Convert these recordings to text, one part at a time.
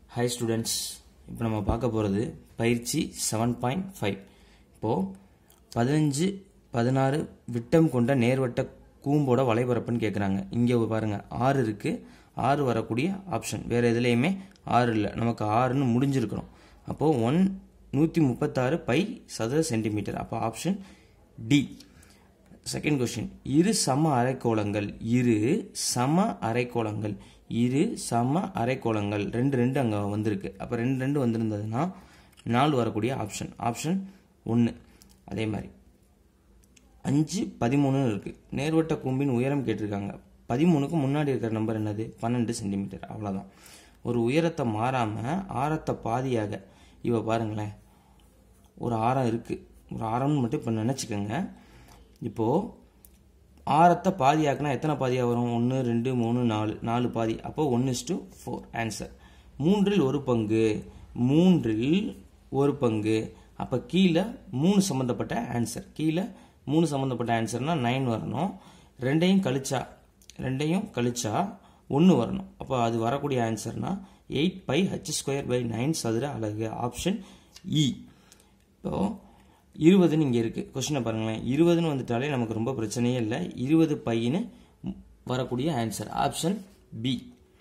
hi students இப்போ நம்ம பார்க்க போகிறது பயிற்சி செவன் பாயிண்ட் ஃபைவ் இப்போது பதினஞ்சு பதினாறு விட்டம் கொண்ட நேர்வட்ட கூம்போட வலைபரப்புன்னு கேட்குறாங்க இங்கே பாருங்கள் ஆறு இருக்குது ஆறு வரக்கூடிய ஆப்ஷன் வேறு எதுலேயுமே ஆறு இல்லை நமக்கு ஆறுன்னு முடிஞ்சிருக்கணும் அப்போது ஒன் நூற்றி முப்பத்தாறு பை சதுர சென்டிமீட்டர் அப்போ ஆப்ஷன் டி செகண்ட் கொஸ்டின் இரு சம அரைக்கோளங்கள் இரு சம அரைக்கோளங்கள் இரு சம அரைக்கோளங்கள் ரெண்டு ரெண்டு அங்கே வந்திருக்கு அப்போ ரெண்டு ரெண்டு வந்திருந்ததுன்னா நாலு வரக்கூடிய ஆப்ஷன் ஆப்ஷன் ஒன்று அதே மாதிரி அஞ்சு பதிமூணுன்னு இருக்குது நேர்வட்ட கூம்பின் உயரம் கேட்டிருக்காங்க பதிமூணுக்கு முன்னாடி இருக்கிற நம்பர் என்னது பன்னெண்டு சென்டிமீட்டர் அவ்வளோதான் ஒரு உயரத்தை மாறாமல் ஆரத்தை பாதியாக இவ பாருங்களேன் ஒரு ஆரம் இருக்குது ஒரு ஆரம்னு மட்டும் இப்போ நினச்சிக்கோங்க இப்போது ஆரத்தை பாதியாக்குனா எத்தனை பாதியாக வரும் ஒன்று ரெண்டு மூணு நாலு நாலு பாதி அப்போ ஒன்று இஸ் டு ஃபோர் ஆன்சர் மூன்றில் ஒரு பங்கு மூன்றில் ஒரு பங்கு அப்போ கீழே மூணு சம்மந்தப்பட்ட ஆன்சர் கீழே மூணு சம்மந்தப்பட்ட ஆன்சர்னா நைன் வரணும் ரெண்டையும் கழிச்சா ரெண்டையும் கழிச்சா ஒன்று வரணும் அப்போ அது வரக்கூடிய ஆன்சர்னா eight pi h square pi nine சதுர அலகு ஆப்ஷன் இ இப்போது இருபதுன்னு இங்கே இருக்குது கொஸ்டினை பாருங்களேன் இருபதுன்னு வந்துட்டாலே நமக்கு ரொம்ப பிரச்சனையே இல்லை இருபது பையன்னு வரக்கூடிய answer option B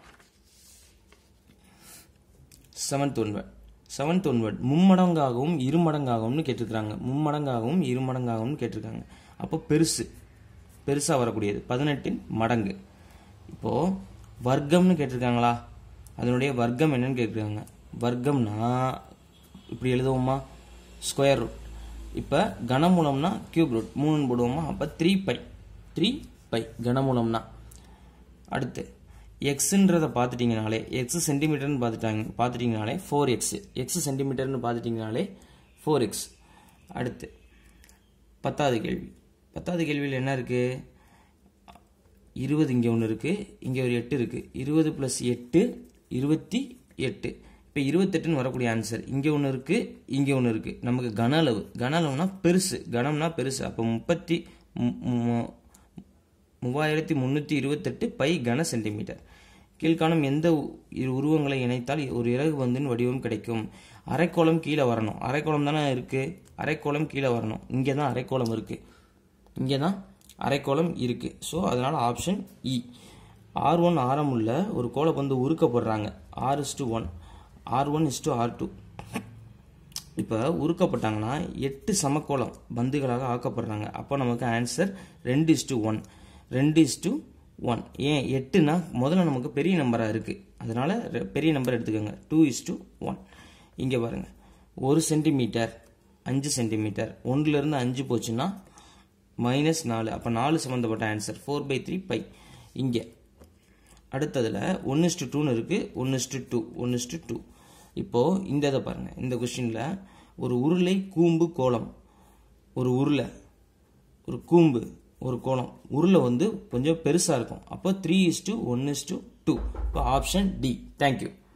seventh onward seventh onward மும்மடங்காகவும் இருமடங்காகும்னு கேட்டிருக்கிறாங்க மும்மடங்காகவும் இருமடங்காகும்னு கேட்டிருக்காங்க அப்போ பெருசு பெருசாக வரக்கூடியது பதினெட்டின் மடங்கு இப்போது வர்க்கம்னு கேட்டிருக்காங்களா அதனுடைய வர்க்கம் என்னன்னு கேட்டிருக்காங்க வர்க்கம்னா இப்படி எழுதுவோமா ஸ்கொயர் ரூட் இப்போ கனமூலம்னா கியூப் ரூட் மூணுன்னு போடுவோமா அப்போ த்ரீ பை த்ரீ பை கனமூலம்னா அடுத்து எக்ஸுன்றதை பார்த்துட்டிங்கனாலே எக்ஸ் சென்டிமீட்டர்னு பார்த்துட்டாங்க பார்த்துட்டிங்கனாலே ஃபோர் எக்ஸ் எக்ஸ் சென்டிமீட்டர்னு பார்த்துட்டிங்கனாலே ஃபோர் எக்ஸ் அடுத்து பத்தாவது கேள்வி பத்தாவது கேள்வியில் என்ன இருக்குது இருபது இங்கே ஒன்று இருக்குது இங்கே ஒரு எட்டு இருக்குது இருபது ப்ளஸ் எட்டு இருபத்தி எட்டு இப்போ இருபத்தெட்டுன்னு வரக்கூடிய ஆன்சர் இங்கே ஒன்று இருக்குது இங்கே ஒன்று இருக்குது நமக்கு கன அளவு கன அளவுனா பெருசு கனம்னா பெருசு அப்போ முப்பத்தி மூவாயிரத்தி முந்நூற்றி இருபத்தெட்டு பை கன சென்டிமீட்டர் கீழ்காணும் எந்த இரு உருவங்களை இணைத்தால் ஒரு இறகு பந்தின் வடிவம் கிடைக்கும் அரைக்கோளம் கீழே வரணும் அரைக்கோளம் தானே இருக்குது அரைக்கோளம் கீழே வரணும் இங்கே தான் அரைக்கோளம் இருக்குது இங்கே தான் அரைக்கோளம் இருக்குது ஸோ அதனால் ஆப்ஷன் இ ஆர் ஒன் ஆரம் உள்ள ஒரு கோலப்பந்து உருக்கப்படுறாங்க r is to one r one is to r two இப்போ உருக்கப்பட்டாங்கன்னா எட்டு சமக்கோளம் பந்துகளாக ஆக்கப்படுறாங்க அப்போ நமக்கு ஆன்சர் ரெண்டு இஸ் டு ஒன் ரெண்டு இஸ் டு ஒன் ஏன் எட்டுனா முதல்ல நமக்கு பெரிய நம்பராக இருக்குது அதனால் பெரிய நம்பர் எடுத்துக்கோங்க டூ இஸ் டு ஒன் இங்கே பாருங்கள் ஒரு சென்டிமீட்டர் அஞ்சு சென்டிமீட்டர் ஒன்றுலேருந்து அஞ்சு போச்சுன்னா மைனஸ் நாலு அப்போ நாலு சம்மந்தப்பட்ட answer four pi three pi இங்கே அடுத்ததில் ஒன்று இஸ்டு டூன்னு இருக்குது ஒன்று இஸ்டு டூ ஒன்று இஸ்டு டூ இப்போது இந்த இதை பாருங்கள் இந்த கொஷினில் ஒரு உருளை கூம்பு கோலம் ஒரு உருளை ஒரு கூம்பு ஒரு கோலம் உருளை வந்து கொஞ்சம் பெருசாக இருக்கும் அப்போ three is to one is to two இப்போ ஆப்ஷன் டி தேங்க்யூ